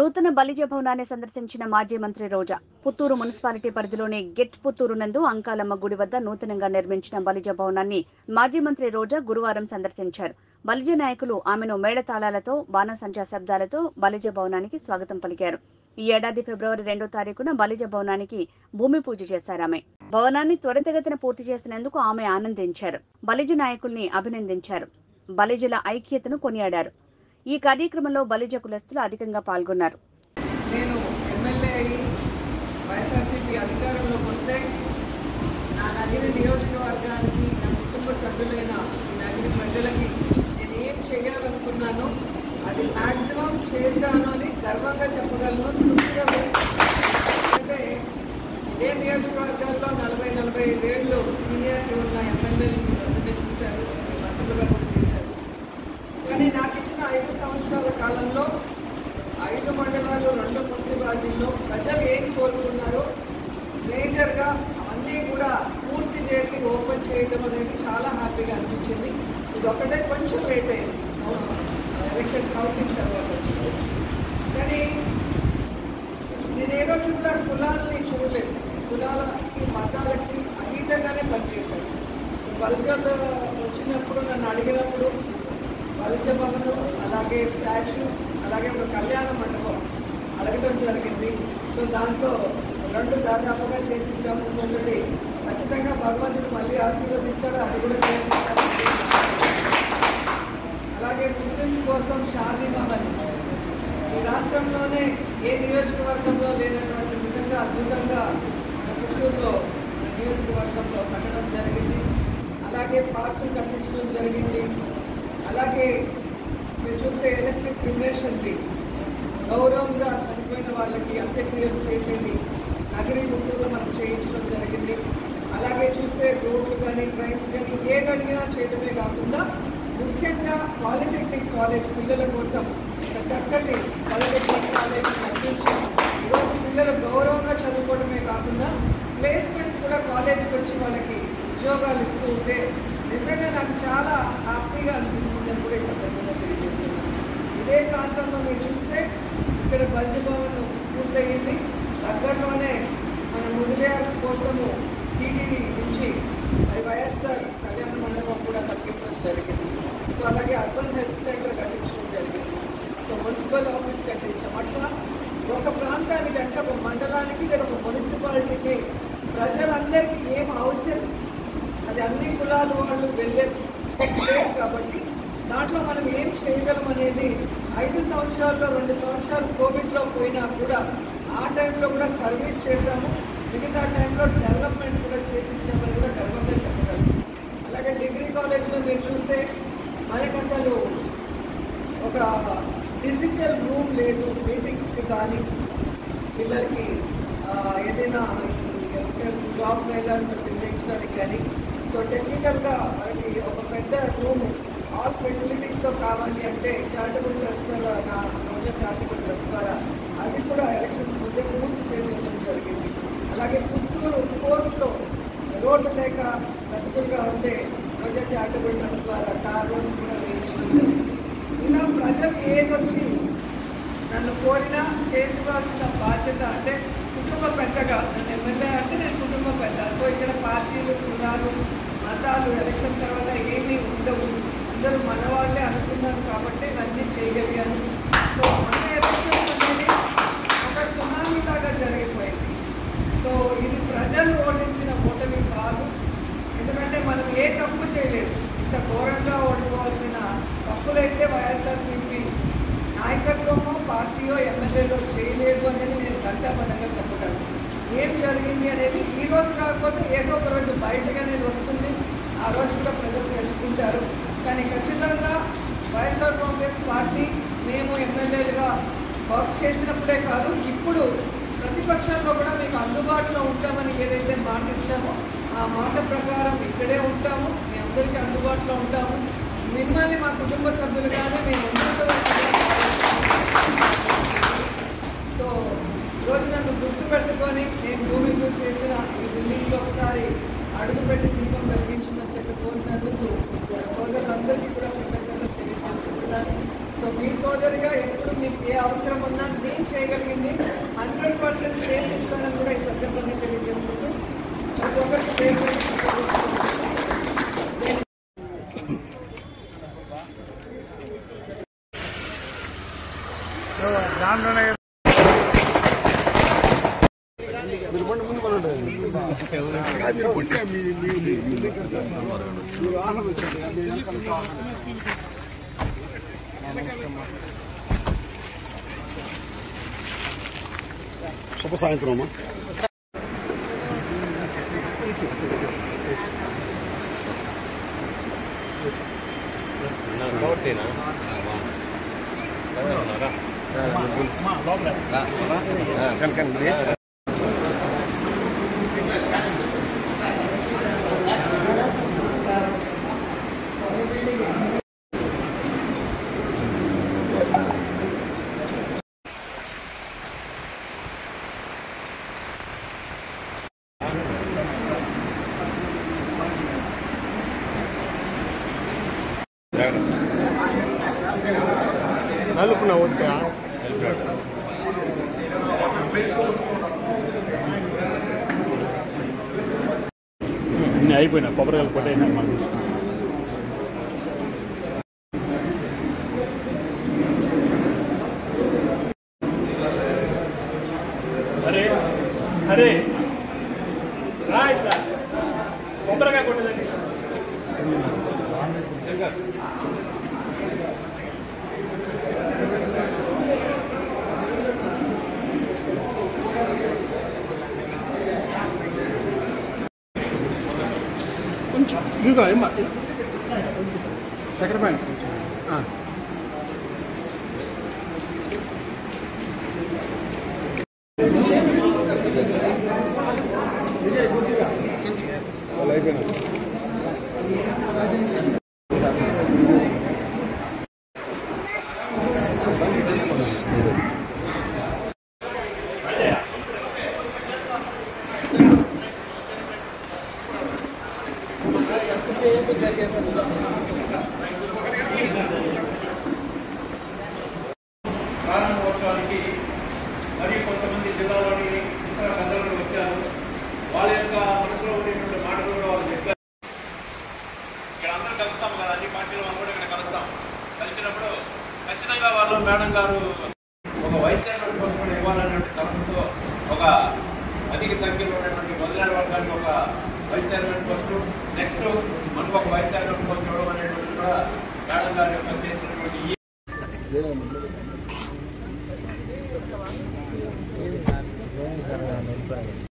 నూతన బలిజ భవనాన్ని సందర్శించిన మాజీ మంత్రి రోజా పుత్తూరు మున్సిపాలిటీ పరిధిలోని గెట్ పుత్తూరు నందు అంకాలమ్మ గుడి వద్ద నూతనంగా నిర్మించిన బలిజ భవనాన్ని మాజీ మంత్రి రోజా గురువారం సందర్శించారు బలిజ నాయకులు ఆమెను మేళతాళాలతో బాణసంచా శబ్దాలతో బలిజ భవనానికి స్వాగతం పలికారు ఈ ఏడాది ఫిబ్రవరి రెండో తారీఖున బలిజ భవనానికి భూమి పూజ చేశారామె భవనాన్ని త్వరితగతిన పూర్తి చేసినందుకు ఆమె ఆనందించారు బలిజ నాయకుల్ని అభినందించారు బలిజల ఐక్యతను కొనియాడారు ఈ కార్యక్రమంలో బలిజ కులస్తులు అధికంగా పాల్గొన్నారు నేను ఎమ్మెల్యే అయ్యి వైఎస్ఆర్సీపీ అధికారంలోకి వస్తే నా నగిరి నియోజకవర్గానికి నా కుటుంబ సభ్యులైన ఈ నగిరి ప్రజలకి నేను ఏం చేయాలనుకున్నానో అది మ్యాక్సిమం చేశాను అని గర్వంగా చెప్పగలను తృప్తిగా అంటే ఇదే నియోజకవర్గాల్లో నలభై నలభై ఐదేళ్ళు సీనియారిటీ ఉన్న ఎమ్మెల్యేలు మీరు అందరినీ చూశారు మీ మంత్రులుగా కూడా చేశారు కానీ నాకు ఇచ్చిన ఐదు సంవత్సరాల కాలంలో ఐదు మండలాలు రెండు మున్సిపాలిటీల్లో ప్రజలు ఏం కోరుకున్నారో మేజర్గా అవన్నీ కూడా పూర్తి చేసి ఓపెన్ చేయడం అనేది చాలా హ్యాపీగా అనిపించింది ఇది ఒకటే కొంచెం లేట్ అయింది ఎలక్షన్ కౌంటింగ్ తర్వాత వచ్చింది కానీ నేను ఏ రోజు కూడా కులాలని చూడలేదు కులాలకి మతాలకి అతీతంగానే పనిచేశాను బల్జర్ వచ్చినప్పుడు నన్ను అడిగినప్పుడు బలిజ భవనం అలాగే స్టాచ్యూ అలాగే ఒక కళ్యాణ మండపం అడగడం జరిగింది సో దాంట్లో రెండు దాదాపుగా చేసి ఇచ్చాము ఒకటి ఖచ్చితంగా భగవంతుడు మళ్ళీ ఆశీర్వదిస్తాడు అది కూడా చేసి ఇస్తాము. అలాగే ముస్లిమ్స్ కోసం షాదీ మహల్ ఈ రాష్ట్రంలోనే ఏ నియోజకవర్గంలో లేనటువంటి విధంగా అద్భుతంగా మన పుత్తూరులో మన నియోజకవర్గంలో కట్టడం జరిగింది అలాగే పార్కులు కట్టించడం జరిగింది అలాగే మీరు చూస్తే ఎలక్ట్రిక్ క్రిమినేషన్ది గౌరవంగా చనిపోయిన వాళ్ళకి అంత్యక్రియలు చేసేది నగరి పుత్తూరులో మనం చేయించడం జరిగింది అలాగే చూస్తే రోడ్లు కానీ ట్రైన్స్ కానీ ఏది అడిగినా చేయడమే కాకుండా ముఖ్యంగా పాలిటెక్నిక్ కాలేజ్ పిల్లల కోసం ఒక చక్కటి పాలిటెక్నిక్ కాలేజ్ కట్టించి ఈరోజు పిల్లలు గౌరవంగా చదువుకోవడమే కాకుండా ప్లేస్మెంట్స్ కూడా కాలేజ్కి వచ్చి వాళ్ళకి ఉద్యోగాలు ఇస్తూ ఉంటే నిజంగా నాకు చాలా హ్యాపీగా అనిపిస్తుంది అని కూడా ఈ సందర్భంగా తెలియజేస్తున్నాను ఇదే ప్రాంతంలో మీరు చూస్తే ఇక్కడ బల్జభవన్ పూర్తయింది దగ్గరలోనే మన ముదిలేయర్స్ కోసము టీటీడీ నుంచి మరి వైఎస్ఆర్ కళ్యాణ మండపం కూడా కట్టించడం జరిగింది సో అలాగే అర్బన్ హెల్త్ సెంటర్ కట్టించడం జరిగింది సో మున్సిపల్ ఆఫీస్ కట్టించాం అట్లా ఒక ప్రాంతానికి అంటే ఒక మండలానికి లేదా ఒక మున్సిపాలిటీకి ప్రజలందరికీ ఏం అవసరం అది అన్ని కులాల వాళ్ళు వెళ్ళే ప్లేస్ కాబట్టి దాంట్లో మనం ఏం చేయగలం అనేది ఐదు సంవత్సరాల్లో రెండు సంవత్సరాలు కోవిడ్లో పోయినా కూడా ఆ టైంలో కూడా సర్వీస్ చేశాము మిగతా టైంలో డెవలప్మెంట్ కూడా చేసి ఇచ్చామని కూడా గర్వంగా చెప్పగలం అలాగే డిగ్రీ కాలేజ్లో మీరు చూస్తే మనకు అసలు ఒక డిజిటల్ రూమ్ లేదు మీటింగ్స్కి కానీ పిల్లలకి ఆ, ఏదైనా జాబ్ మేళాన్ని నిర్ణయించడానికి కానీ సో టెక్నికల్గా మనకి ఒక పెద్ద రూమ్ ఆల్ ఫెసిలిటీస్తో కావాలి అంటే చారిటబుల్ ట్రస్ట్ ద్వారా రోజా చారిటబుల్ ట్రస్ట్ ద్వారా అది కూడా ఎలక్షన్స్ ముందే పూర్తి చేసేయడం జరిగింది అలాగే పుత్తూరు కోర్టులో రోడ్డు లేక బతుకులుగా ఉంటే రోజా చారిటబుల్ ట్రస్ట్ ద్వారా కార్ రోడ్డు కూడా వేయించడం జరిగింది ఇలా ప్రజలు ఏదొచ్చి నన్ను కోరినా చేసుకోవాల్సిన బాధ్యత అంటే కుటుంబ పెద్దగా నన్ను ఎమ్మెల్యే అంటే నేను కుటుంబ పెద్ద సో ఇక్కడ పార్టీలు కులాలు మతాలు ఎలక్షన్ తర్వాత ఏమీ ఉండవు అందరూ మన వాళ్ళే అనుకున్నాను కాబట్టి ఇవన్నీ చేయగలిగాను సో మన ఎలక్షన్ అనేది ఒక సునామీ లాగా జరిగిపోయింది సో ఇది ప్రజలు ఓడించిన ఓటమి కాదు ఎందుకంటే మనం ఏ తప్పు చేయలేదు ఇంత ఘోరంగా ఓడిపోవాల్సిన తప్పులైతే వైఎస్ఆర్సీపీ నాయకత్వమో పార్టీయో ఎమ్మెల్యేలో చేయలేదు అనేది నేను ఘంటాపదంగా చెప్పగలను ఏం జరిగింది అనేది ఈ రోజు కాకపోతే ఏదో ఒక రోజు బయటగా నేను వస్తుంది ఆ రోజు కూడా ప్రజలు తెలుసుకుంటారు కానీ ఖచ్చితంగా వైఎస్ఆర్ కాంగ్రెస్ పార్టీ మేము ఎమ్మెల్యేలుగా వర్క్ చేసినప్పుడే కాదు ఇప్పుడు ప్రతిపక్షంలో కూడా మీకు అందుబాటులో ఉంటామని ఏదైతే మాట ఇచ్చామో ఆ మాట ప్రకారం ఇక్కడే ఉంటాము మీ అందరికీ అందుబాటులో ఉంటాము మిమ్మల్ని మా కుటుంబ సభ్యులుగానే మేము సో ఈరోజు నన్ను గుర్తుపెట్టుకొని నేను భూమి పూజ చేసిన ఈ బిల్డింగ్లో ఒకసారి అడుగుపెట్టి దీపం వెలిగించమని చెప్పి కోరినందుకు నా సోదరులందరికీ కూడా కృతజ్ఞతలు తెలియజేసుకుంటున్నాను సో సో మీ సోదరిగా ఎప్పుడు మీకు ఏ అవసరం ఉన్నా నేను చేయగలిగింది హండ్రెడ్ పర్సెంట్ చేసిస్తానని కూడా ఈ సందర్భంగా తెలియజేసుకుంటూ ప్రతి ఒక్కరికి పేరు పేరున దాంట్లోనే శుభ సాయంత్రం అమ్మా నలుపు వద్దా అన్నీ అయిపోయినా కొబ్బరికాయలు కొట్టయినా మాకు తీసుకున్నాం అరే అరే రా ఇట్లా కొబ్బరికాయ కొట్టదండి కొంచెం ఇదిగో ఏమ్మా చక్కెర పాయింట్ ప్రారంభోత్సవానికి మరియు కొంతమంది జిల్లాలోని ఇతర పెద్దలు వచ్చారు వాళ్ళ యొక్క మనసులో ఉండేటువంటి మాటలు కూడా వాళ్ళు చెప్పారు ఇక్కడ అందరూ కలుస్తాం కదా అన్ని పార్టీలు వాళ్ళు కూడా ఇక్కడ కలుస్తాం కలిసినప్పుడు ఖచ్చితంగా వాళ్ళు మేడం గారు ఒక వైస్ చైర్మన్ కోసం కూడా ఇవ్వాలనేటువంటి తలంపుతో ఒక అధిక సంఖ్యలో ఉన్నటువంటి మొదలైన వర్గానికి ఒక వైస్ చైర్మన్ పోస్ట్ నెక్స్ట్ మనకు ఒక వైస్ చైర్మన్ పోస్ట్ ఇవ్వడం అనేటువంటి కూడా మేడం గారి యొక్క చేసినటువంటి ఈ